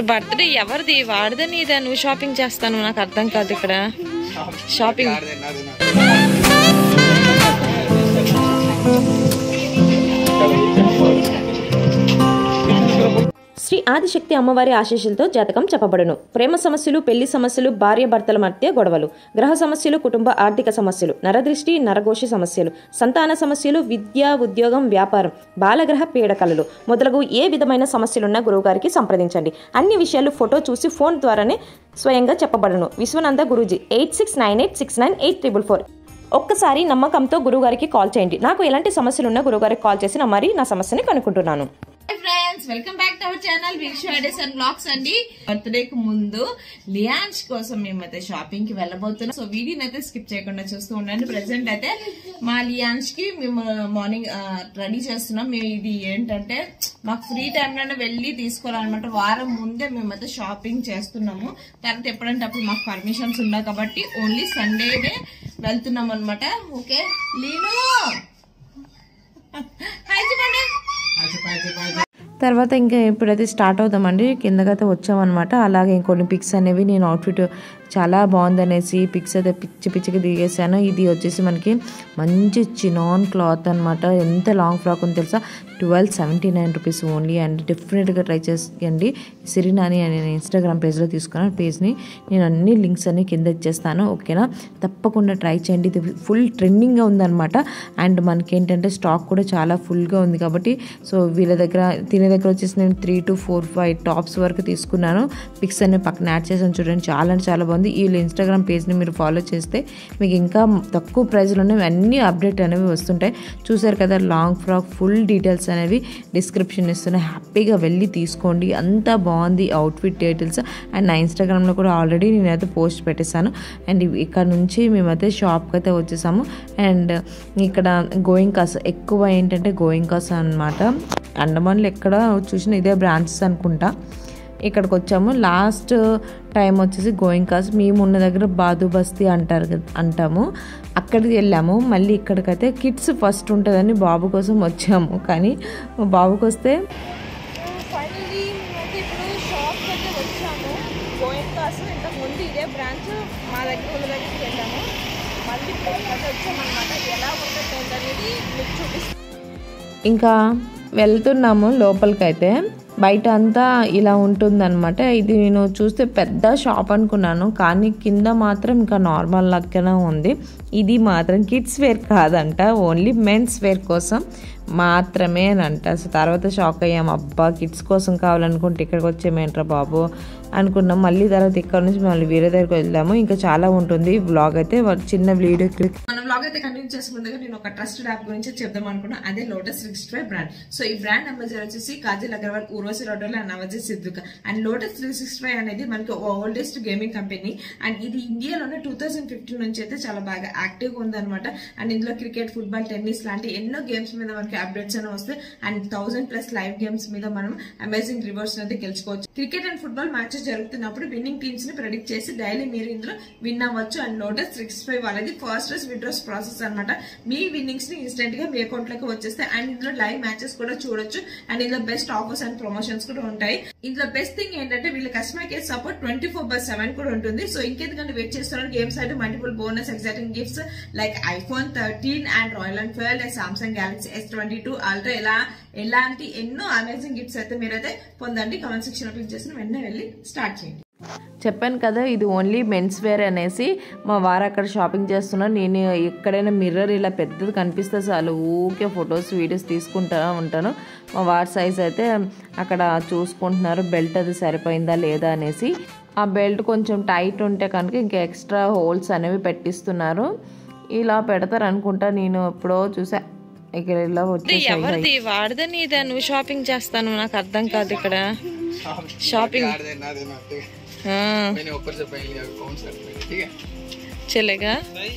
అసలు బర్త్డే ఎవరిది వాడిదా నీదా నువ్వు షాపింగ్ చేస్తాను నాకు అర్థం కాదు ఇక్కడ షాపింగ్ శ్రీ ఆదిశక్తి అమ్మవారి ఆశీస్సులతో జాతకం చెప్పబడును ప్రేమ సమస్యలు పెళ్లి సమస్యలు భార్య భర్తల మధ్య గొడవలు గ్రహ సమస్యలు కుటుంబ ఆర్థిక సమస్యలు నరదృష్టి నరఘోషి సమస్యలు సంతాన సమస్యలు విద్య ఉద్యోగం వ్యాపారం బాలగ్రహ పీడకలలు మొదలగు ఏ విధమైన సమస్యలున్నా గురువుగారికి సంప్రదించండి అన్ని విషయాలు ఫోటో చూసి ఫోన్ ద్వారానే స్వయంగా చెప్పబడును Vishwananda Guruji eight six nine eight six nine eight triple four ఒక్కసారి నమ్మకంతో గురువుగారికి కాల్ చేయండి నాకు ఎలాంటి సమస్యలున్నా గురువుగారికి కాల్ చేసి నా మరి నా సమస్యని కనుక్కుంటున్నాను friends welcome back to our channel Veeksha days and vlogs అండి బర్త్డే కు ముందు లియాన్స్ కోసం మేమైతే షాపింగ్ కి వెళ్ళబోతున్నాం సో వీడియోని అయితే స్కిప్ చేయకుండా చూస్తూ ఉండండి ప్రెసెంట్ అయితే మా లియాన్స్ కి మేము మార్నింగ్ రెడీ చేస్తున్నాం మేము ఇది ఏంటంటే మాకు ఫ్రీ టైంలోనే వెళ్ళి తీసుకోవాలన్నమాట వారం ముందే మేమైతే షాపింగ్ చేస్తున్నాము తర్వాత ఎప్పుడంటే అప్పుడు మాకు పర్మిషన్స్ ఉన్నాయి కాబట్టి ఓన్లీ సండేనే వెళ్తున్నాం అనమాట ఓకే లీను హాయ్ చెప్పండి తర్వాత ఇంకా ఎప్పుడైతే స్టార్ట్ అవుతామండి కిందకైతే వచ్చామన్నమాట అలాగే ఇంకొన్ని పిక్స్ అనేవి నేను అవుట్ఫిట్ చాలా బాగుందనేసి పిక్స్ అయితే పిచ్చి పిచ్చిగా దిగేసాను ఇది వచ్చేసి మనకి మంచి చినాన్ క్లాత్ అనమాట ఎంత లాంగ్ ఫ్రాక్ ఉందో తెలుసా twelve seventy nine rupees only and డెఫినెట్గా ట్రై చేయండి సిరినాని అని నేను ఇన్స్టాగ్రామ్ పేజ్లో తీసుకున్నాను పేజ్ని నేను అన్ని లింక్స్ అన్ని కింద ఇచ్చేస్తాను ఓకేనా తప్పకుండా ట్రై చేయండి ఇది ఫుల్ ట్రెండింగ్గా ఉందన్నమాట అండ్ మనకి ఏంటంటే స్టాక్ కూడా చాలా ఫుల్గా ఉంది కాబట్టి సో వీళ్ళ దగ్గర తినే దగ్గర వచ్చేసి నేను three two four five tops వరకు తీసుకున్నాను పిక్స్ అన్ని పక్కన యాడ్ చేసాను చూడండి చాలా అంటే చాలా బాగుంది వీళ్ళ ఇన్స్టాగ్రామ్ పేజ్ని మీరు ఫాలో చేస్తే మీకు ఇంకా తక్కువ ప్రైస్లోనే అన్ని అప్డేట్ అనేవి వస్తుంటాయి చూసారు కదా లాంగ్ ఫ్రాక్ ఫుల్ డీటెయిల్స్ అనేవి డిస్క్రిప్షన్ ఇస్తున్నాయి హ్యాపీగా వెళ్ళి తీసుకోండి అంతా బాగుంది అవుట్ఫిట్ డీటెయిల్స్ అండ్ నా ఇన్స్టాగ్రామ్లో కూడా ఆల్రెడీ నేనైతే పోస్ట్ పెట్టేశాను అండ్ ఇక్కడ నుంచి మేమైతే షాప్కి అయితే వచ్చేసాము అండ్ ఇక్కడ గోయింగ్ కాస్ ఎక్కువ ఏంటంటే గోయింగ్ కాస్ అనమాట అండమాన్లో ఎక్కడ చూసినా ఇదే బ్రాంచెస్ అనుకుంటా ఇక్కడికి వచ్చాము లాస్ట్ టైం వచ్చేసి గోయింగ్ కాస్ మేము ఉన్న దగ్గర బాదు బస్తీ అంటారు కదా అంటాము అక్కడికి వెళ్ళాము మళ్ళీ ఇక్కడికైతే కిడ్స్ ఫస్ట్ ఉంటుందని బాబు కోసం వచ్చాము కానీ మా బాబుకి వస్తే ఫైనలీ మేమైతే ఇప్పుడు షాప్ అయితే వచ్చాము గోయింగ్ కాసు ఇంతకు ముందు ఇదే బ్రాంచ్ మా దగ్గర ఉన్న దగ్గరికి వెళ్ళాము మళ్ళీ ఇప్పుడు ఇక్కడికి వచ్చామన్నమాట ఎలా ఉంటుంది ఏంటనేది మీకు చూపిస్తాను ఇంకా వెళ్తున్నాము లోపలికైతే బయట అంతా ఇలా ఉంటుందన్నమాట ఇది నేను చూస్తే పెద్ద షాప్ అనుకున్నాను కానీ కింద మాత్రం ఇంకా నార్మల్ లెక్కనే ఉంది ఇది మాత్రం కిడ్స్ వేర్ కాదంట ఓన్లీ మెన్స్ వేర్ కోసం మాత్రమే అని అంట సో తర్వాత షాక్ అయ్యాం అబ్బా కిడ్స్ కోసం కావాలనుకుంటే ఇక్కడికి వచ్చేమేంట్రా బాబు అనుకున్నాం మళ్ళీ తర్వాత ఇక్కడ నుంచి మళ్ళీ వేరే దగ్గరికి వెళ్దాము ఇంకా చాలా ఉంటుంది బ్లాగ్ అయితే ఒక చిన్న వీడియో క్లిక్ మన బ్లాగ్ అయితే కంటిన్యూ చేసుకుంటే నేను ఒక ట్రస్టెడ్ యాప్ గురించి చెప్దాం అనుకున్నా అదే Lotus sixty five brand so ఈ బ్రాండ్ అంబాసిడర్ వచ్చేసి కాజల్ అగర్వాల్ ఊర్వశి రోడ్ల అండ్ నవజీ సిద్ధుక and Lotus three sixty five అనేది మనకి ఓల్డెస్ట్ గేమింగ్ కంపెనీ అండ్ ఇది ఇండియాలోనే టూ థౌసండ్ ఫిఫ్టీన్ నుంచి అయితే చాలా బాగా యాక్టివ్ గా ఉందన్నమాట అండ్ ఇందులో క్రికెట్ ఫుట్బాల్ టెన్నిస్ లాంటి ఎన్నో గేమ్స్ మీద మనకి అప్డేట్స్ అనేవి వస్తాయి and thousand plus live games మీద మనం అమేజింగ్ రివార్డ్స్ అయితే గెలుచుకోవచ్చు క్రికెట్ అండ్ ఫుట్బాల్ మ్యాచెస్ జరుగుతున్నప్పుడు విన్నింగ్ టీమ్స్ ని ప్రెడిక్ట్ చేసి డైలీ మీరు ఇందులో విన్ అవ్వచ్చు అండ్ లోటస్ సిక్స్ ఫైవ్ అనేది ఫస్ట్ విడ్రాస్ ప్రాసెస్ అన్నమాట మీ విన్నింగ్స్ ని ఇన్స్టెంట్ గా మీ అకౌంట్ లోకి వచ్చేస్తాయి అండ్ ఇందులో లైవ్ మ్యాచెస్ కూడా చూడొచ్చు అండ్ ఇందులో బెస్ట్ ఆఫర్స్ అండ్ ప్రమోషన్స్ కూడా ఉంటాయి ఇందులో బెస్ట్ థింగ్ ఏంటంటే వీళ్ళ customer care support twenty four by seven కూడా ఉంటుంది సో ఇంకెందుకంటే వెయిట్ చేస్తున్నారు గేమ్స్ అయితే multiple bonus exciting gifts like iPhone thirteen and royal and twelve Samsung Galaxy S twenty two ultra ఎలా ఎలాంటి ఎన్నో అమేజింగ్ గిఫ్ట్స్ అయితే మీరైతే పొందండి కమెంట్ సెక్షన్ లో క్లిక్ చేసిన వెంటనే వెళ్ళి స్టార్ట్ చేయండి చెప్పాను కదా ఇది ఓన్లీ మెన్స్ వేర్ అనేసి మా వారు అక్కడ షాపింగ్ చేస్తున్నారు నేను ఎక్కడైనా మిర్రర్ ఇలా పెద్దది కనిపిస్తే చాలు ఊకే ఫొటోస్ వీడియోస్ తీసుకుంటా ఉంటాను మా వారి సైజ్ అయితే అక్కడ చూసుకుంటున్నారు బెల్ట్ అది సరిపోయిందా లేదా అనేసి ఆ బెల్ట్ కొంచెం టైట్ ఉంటే కనుక ఇంకా ఎక్స్ట్రా హోల్స్ అనేవి పెట్టిస్తున్నారు ఇలా పెడతారు అనుకుంటా నేను ఎప్పుడో చూసా ఇక్కడ ఇలా వచ్చేసాయి ఎవరిది వాడిదా నీదా నువ్వు షాపింగ్ చేస్తాను నాకు అర్థం కాదు ఇక్కడ షాపింగ్ नादे नादे नादे ఆ, मैंने ऊपर से पहन लिया कौन सा ठीक है చెల్లెగా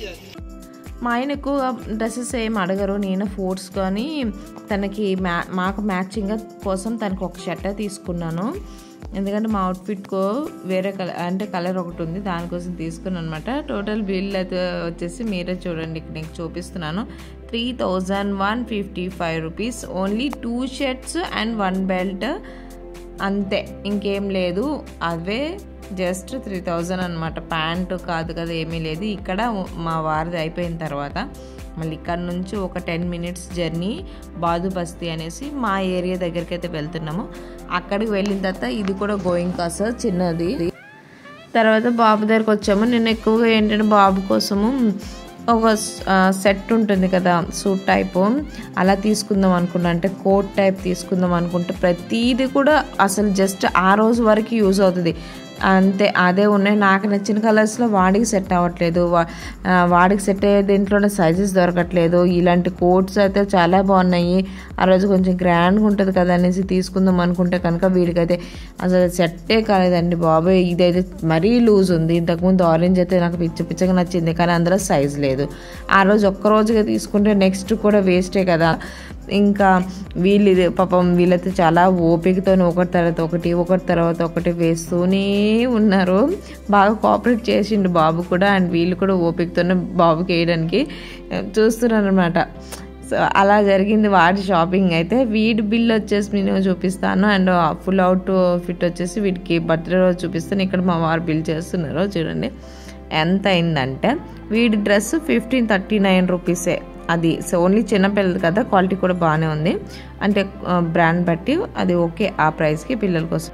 మా ఆయన ఎక్కువ డ్రెస్సెస్ ఏం అడగరు నేను ఫోర్స్ కానీ తనకి మ్యా మాకు మ్యాచింగ్ కోసం తనకి ఒక షర్ట్ తీసుకున్నాను ఎందుకంటే మా అవుట్ఫిట్కు వేరే కలర్ అంటే కలర్ ఒకటి ఉంది దానికోసం తీసుకున్నాను అనమాట టోటల్ బిల్ అయితే వచ్చేసి మీరే చూడండి ఇక్కడ నీకు చూపిస్తున్నాను three thousand one fifty five rupees only two shirts and one belt అంతే ఇంకేం లేదు అవే జస్ట్ త్రీ థౌజండ్ అనమాట ప్యాంటు కాదు కదా ఏమీ లేదు ఇక్కడ మా వారిది అయిపోయిన తర్వాత మళ్ళీ ఇక్కడ నుంచి ఒక టెన్ మినిట్స్ జర్నీ బాదు బస్తీ అనేసి మా ఏరియా దగ్గరికి అయితే వెళ్తున్నాము అక్కడికి వెళ్ళిన తర్వాత ఇది కూడా గోయింగ్ కాస చిన్నది తర్వాత బాబు దగ్గరకు వచ్చాము నేను ఎక్కువగా ఏంటంటే బాబు కోసము ఒక సెట్ ఉంటుంది కదా సూట్ టైపు అలా తీసుకుందాం అనుకున్నా అంటే కోట్ టైప్ తీసుకుందాం అనుకుంటే ప్రతిదీ కూడా అసలు జస్ట్ ఆ రోజు వరకు యూజ్ అవుతుంది అంతే అదే ఉన్నాయి నాకు నచ్చిన కలర్స్లో వాడికి సెట్ అవ్వట్లేదు వా- ఆ, వాడికి సెట్ అయ్యే దీంట్లోనే సైజెస్ దొరకట్లేదు ఇలాంటి కోట్స్ అయితే చాలా బాగున్నాయి ఆ రోజు కొంచెం గ్రాండ్గా ఉంటుంది కదా అనేసి తీసుకుందాం అనుకుంటే కనుక వీడికైతే అసలు సెట్టే కాలేదండి బాబాయ్ ఇదైతే మరీ లూజ్ ఉంది ఇంతకుముందు ఆరెంజ్ అయితే నాకు పిచ్చ పిచ్చగా నచ్చింది కానీ అందులో సైజ్ లేదు ఆ రోజు ఒక్క రోజుగా తీసుకుంటే నెక్స్ట్ కూడా వేస్టే కదా ఇంకా వీళ్ళు ఇది పాపం వీళ్ళైతే చాలా ఓపికతో ఒకటి తర్వాత ఒకటి ఒకటి తర్వాత ఒకటి వేస్తూనే ఉన్నారు బాగా కోఆపరేట్ చేసిండు బాబు కూడా అండ్ వీళ్ళు కూడా ఓపికతోనే బాబుకి వేయడానికి చూస్తున్నారు అనమాట సో అలా జరిగింది వాడి షాపింగ్ అయితే వీడి బిల్ వచ్చేసి నేను చూపిస్తాను అండ్ ఫుల్ అవుట్ ఫిట్ వచ్చేసి వీడికి బర్త్డే రోజు చూపిస్తాను ఇక్కడ మా వారు బిల్ చేస్తున్నారు చూడండి ఎంత అయిందంటే వీడి డ్రెస్ ఫిఫ్టీన్ థర్టీ నైన్ రూపీసే అది సో ఓన్లీ చిన్నపిల్లది కదా క్వాలిటీ కూడా బాగానే ఉంది అంటే బ్రాండ్ బట్టి అది ఓకే ఆ ప్రైస్కి పిల్లల కోసం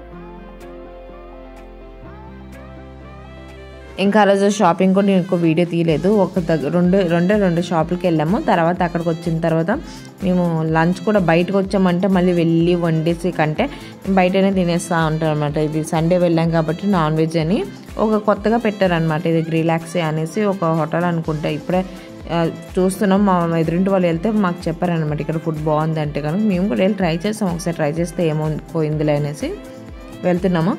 ఇంకా ఆ రోజు షాపింగ్ కూడా నేను ఎక్కువ వీడియో తీయలేదు ఒక దగ్గర రెండు రెండే రెండు షాపులకి వెళ్ళాము తర్వాత అక్కడికి వచ్చిన తర్వాత మేము లంచ్ కూడా బయటకు వచ్చామంటే మళ్ళీ వెళ్ళి వండేసి కంటే బయటనే తినేస్తూ ఉంటాం అనమాట ఇది సండే వెళ్ళాం కాబట్టి నాన్ వెజ్ అని ఒక కొత్తగా పెట్టారనమాట ఇది రిలాక్సే అనేసి ఒక హోటల్ అనుకుంటా ఇప్పుడే ఆ, చూస్తున్నాం మా ఎదురింటి వాళ్ళు వెళ్తే మాకు చెప్పారనమాట ఇక్కడ ఫుడ్ బాగుంది అంటే కనుక మేము కూడా వెళ్ళి ట్రై చేస్తాం ఒకసారి ట్రై చేస్తే ఏమో పోయిందిలే అనేసి వెళ్తున్నాము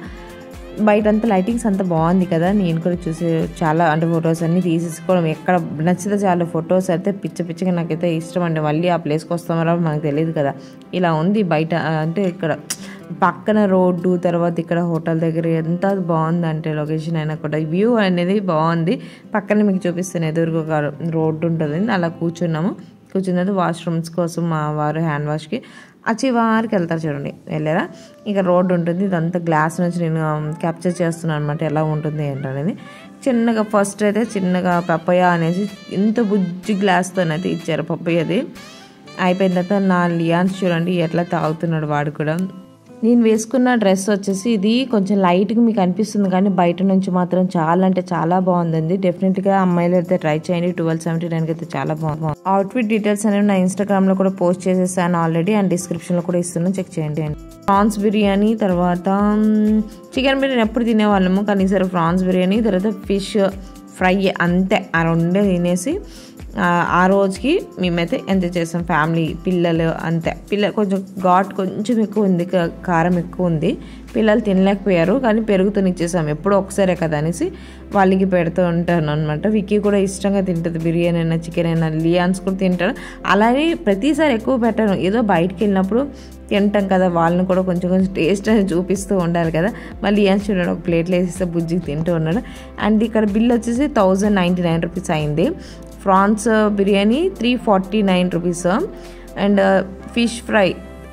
బయట అంతా లైటింగ్స్ అంతా బాగుంది కదా నేను కూడా చూసి చాలా అంటే ఫొటోస్ అన్ని తీసేసుకోవడం ఎక్కడ నచ్చితే చాలా ఫొటోస్ అయితే పిచ్చ పిచ్చగా నాకైతే ఇష్టం అండి మళ్ళీ ఆ ప్లేస్కి వస్తామో మనకు తెలియదు కదా ఇలా ఉంది బయట ఆ, అంటే ఇక్కడ పక్కన రోడ్డు తర్వాత ఇక్కడ హోటల్ దగ్గర ఎంత బాగుంది అంటే లొకేషన్ అయినా కూడా వ్యూ అనేది బాగుంది పక్కన మీకు చూపిస్తాను ఎదురుగా ఒక రోడ్డు ఉంటుంది అలా కూర్చున్నాము కూర్చున్నది వాష్రూమ్స్ కోసం మా వారు హ్యాండ్ వాష్కి ఆ చివరికి వెళ్తారు చూడండి వెళ్ళారా ఇక రోడ్డు ఉంటుంది ఇదంతా గ్లాస్ నుంచి నేను క్యాప్చర్ చేస్తున్నాను అనమాట ఎలా ఉంటుంది ఏంటనేది చిన్నగా ఫస్ట్ అయితే చిన్నగా పప్పయ్య అనేసి ఇంత బుజ్జి గ్లాస్తోనైతే ఇచ్చారు పప్పయ్యది అయిపోయిన తర్వాత నా లియాన్స్ చూడండి ఎట్లా తాగుతున్నాడు వాడు కూడా నేను వేసుకున్న డ్రెస్ వచ్చేసి ఇది కొంచెం లైట్గా మీకు అనిపిస్తుంది కానీ బయట నుంచి మాత్రం చాలా అంటే చాలా బాగుందండి డెఫినెట్గా అమ్మాయిలు అయితే ట్రై చేయండి ట్వెల్వ్ సెవెంటీ నైన్కి అయితే చాలా బాగుంది అవుట్ఫిట్ డీటెయిల్స్ అనేవి నా ఇన్స్టాగ్రామ్లో కూడా పోస్ట్ చేసేసాను ఆల్రెడీ అండ్ డిస్క్రిప్షన్లో కూడా ఇస్తున్నాను చెక్ చేయండి అండి ప్రాన్స్ బిర్యానీ తర్వాత చికెన్ బిర్యానీ ఎప్పుడు తినేవాళ్ళము కానీ ఈసారి ప్రాన్స్ బిర్యానీ తర్వాత ఫిష్ ఫ్రై అంతే ఆ రెండే తినేసి ఆ, ఆ రోజుకి మేమైతే ఎంజాయ్ చేసాం ఫ్యామిలీ పిల్లలు అంతే పిల్ల కొంచెం ఘాట్ కొంచెం ఎక్కువ ఉంది కా- కారం ఎక్కువ ఉంది పిల్లలు తినలేకపోయారు కానీ పెరుగుతో ఇచ్చేసాం ఎప్పుడో ఒకసారే కదా అనేసి వాళ్ళకి పెడుతూ ఉంటాను అనమాట విక్కీ కూడా ఇష్టంగా తింటుంది బిర్యానీ అయినా చికెన్ అయినా లియాన్స్ కూడా తింటాడు అలానే ప్రతిసారి ఎక్కువ పెట్టాను ఏదో బయటికి వెళ్ళినప్పుడు తింటాం కదా వాళ్ళని కూడా కొంచెం కొంచెం టేస్ట్ అనేది చూపిస్తూ ఉండాలి కదా మళ్ళీ ఏం చూడండి ఒక ప్లేట్లో వేసేస్తే బుజ్జికి తింటూ ఉన్నాడు అండ్ ఇక్కడ బిల్ వచ్చేసి థౌజండ్ నైంటీ నైన్ రూపీస్ అయింది prawns biryani three forty nine rupees and fish fry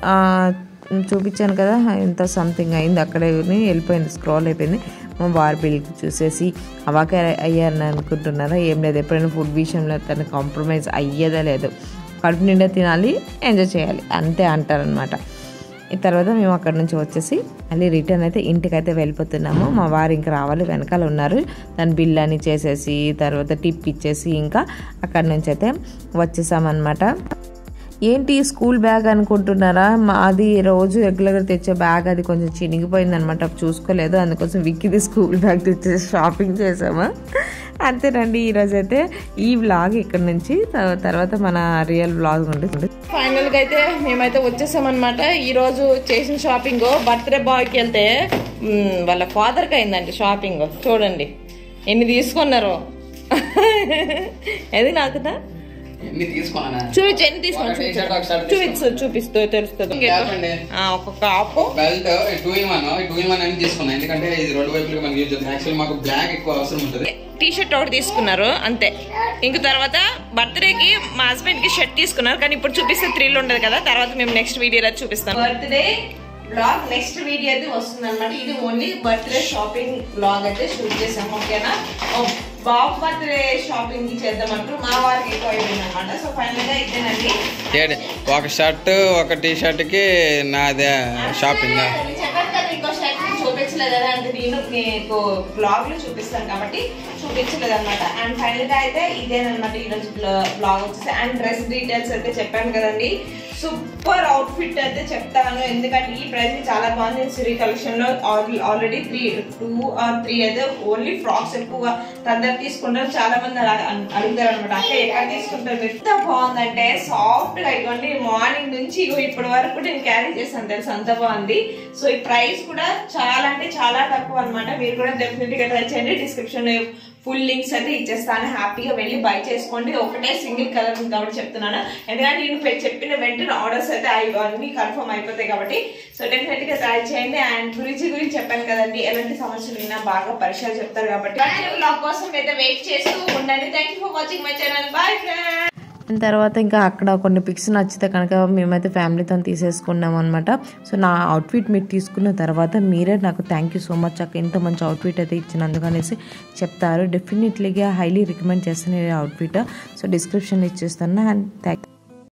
చూపించాను కదా ఎంత సంథింగ్ అయింది అక్కడే వెళ్ళిపోయింది స్క్రోల్ అయిపోయింది మా వారి బిల్ చూసేసి అవాకే అయ్యారని అనుకుంటున్నారా ఏం లేదు ఎప్పుడైనా ఫుడ్ విషయంలో తను కాంప్రమైజ్ అయ్యేదే లేదు కడుపు నిండా తినాలి ఎంజాయ్ చేయాలి అంతే అంటారనమాట ఈ తర్వాత మేము అక్కడ నుంచి వచ్చేసి మళ్ళీ రిటర్న్ అయితే ఇంటికైతే వెళ్ళిపోతున్నాము మా వారు ఇంకా రావాలి వెనకాల ఉన్నారు దాని బిల్ అని చేసేసి తర్వాత టిప్ ఇచ్చేసి ఇంకా అక్కడ నుంచి అయితే వచ్చేసామన్నమాట ఏంటి స్కూల్ బ్యాగ్ అనుకుంటున్నారా మాది రోజు రెగ్యులర్గా తెచ్చే బ్యాగ్ అది కొంచెం చినిగిపోయింది అనమాట చూసుకోలేదు అందుకోసం విక్కిది స్కూల్ బ్యాగ్ తెచ్చేసి షాపింగ్ చేసాము అంతేనండి ఈరోజు అయితే ఈ వ్లాగ్ ఇక్కడ నుంచి త- తర్వాత మన రియల్ వ్లాగ్ ఉంటుంది ఫైనల్ గా అయితే మేమైతే వచ్చేసామన్నమాట ఈ రోజు చేసిన షాపింగ్ బర్త్డే బాయ్కి వెళ్తే మ్, వాళ్ళ ఫాదర్ కి అయిందండి షాపింగ్ చూడండి ఎన్ని తీసుకున్నారు అది నాకుదా ఎన్ని తీసుకున్నానా చూపించు ఎన్ని తీసుకున్నా ఒక t-shirt, ఒక shirt చూపించు చూపిస్తూ తెలుస్తుంది Cap అండి. ఆ, ఒక cap belt two in one two in one అని తీసుకున్నా ఎందుకంటే ఇది రెండు వైపులు మనకి యూజ్ అవుతుంది యాక్చువల్లీ మాకు బ్లాక్ ఎక్కువ అవసరం ఉంటుంది టీ షర్ట్ ఒకటి తీసుకున్నారు అంతే ఇంక తర్వాత బర్త్డేకి మా హస్బెండ్ కి షర్ట్ తీసుకున్నారు కానీ ఇప్పుడు చూపిస్తే థ్రిల్ ఉండదు కదా తర్వాత మేము నెక్స్ట్ వీడియోలో చూపిస్తాం బర్త్డే బ్లాగ్ నెక్స్ట్ వీడియో అయితే వస్తుంది అనమాట ఇది ఓన్లీ బర్త్డే షాపింగ్ బ్లాగ్ అయితే షూట్ చేసాం ఓకేనా ఓ, బాబు బర్త్డే షాపింగ్ చేద్దాం అంటారు మా వారికి ఎక్కువ అయిపోయింది అనమాట సో ఫైనల్ గా ఇదేనండి ఏడు ఒక షర్ట్ ఒక టీ షర్ట్ కి నాదే షాపింగ్ నేను చెప్పాను కదా ఇంకో షర్ట్ చూపించలేదు కదా అంటే నేను మీకు బ్లాగ్ లో చూపిస్తాను కాబట్టి చూపించలేదు అనమాట అండ్ ఫైనల్ గా అయితే ఇదేనమాట ఈ రోజు బ్లాగ్ వచ్చేసి అండ్ డ్రెస్ డీటెయిల్స్ అయితే చెప్పాను కదండి సూపర్ అవుట్ ఫిట్ అయితే చెప్తాను ఎందుకంటే ఈ ప్రైస్ కి చాలా బాగుంది నేను సిరీ కలెక్షన్ లో already three two or three అయితే ఓన్లీ ఫ్రాక్స్ ఎక్కువగా అందరు తీసుకుంటారు చాలా మంది అలా అన్- అడుగుతారు అనమాట అక్క ఎక్కడ తీసుకుంటారు ఎంత బాగుందంటే సాఫ్ట్ గా ఇవ్వండి మార్నింగ్ నుంచి ఇగో ఇప్పటి వరకు నేను క్యారీ చేస్తాను తెలుసు అంత బాగుంది సో ఈ ప్రైస్ కూడా చాలా అంటే చాలా తక్కువ అన్నమాట మీరు కూడా డెఫినెట్ గా ట్రై చేయండి డిస్క్రిప్షన్ లో ఫుల్ లింక్స్ అయితే ఇచ్చేస్తాను హ్యాపీగా వెళ్ళి బై చేసుకోండి ఒకటే సింగిల్ కలర్ ఉంది కాబట్టి చెప్తున్నాను ఎందుకంటే నేను పె- చెప్పిన వెంటనే ఆర్డర్స్ అయితే అవి అన్ని కన్ఫర్మ్ అయిపోతాయి కాబట్టి సో డెఫినెట్ గా ట్రై చేయండి అండ్ గురించి గురించి చెప్పాను కదండి ఎలాంటి సమస్యలు ఉన్నా బాగా పరిచయాలు చెప్తారు కాబట్టి బ్లాగ్ కోసం అయితే వెయిట్ చేస్తూ ఉండండి thank you for watching my channel bye friends and తర్వాత ఇంకా అక్కడ కొన్ని పిక్స్ నచ్చితే కనుక మేమైతే ఫ్యామిలీతో తీసేసుకున్నాం అనమాట సో నా అవుట్ఫిట్ మీరు తీసుకున్న తర్వాత మీరే నాకు థ్యాంక్ యూ సో మచ్ అక్క ఇంత మంచి అవుట్ఫిట్ అయితే ఇచ్చినందుకు అనేసి చెప్తారు డెఫినెట్లీగా హైలీ రికమెండ్ చేస్తాను ఈ అవుట్ఫిట్ సో డిస్క్రిప్షన్ ఇచ్చేస్తాను అండ్ థ్యాంక్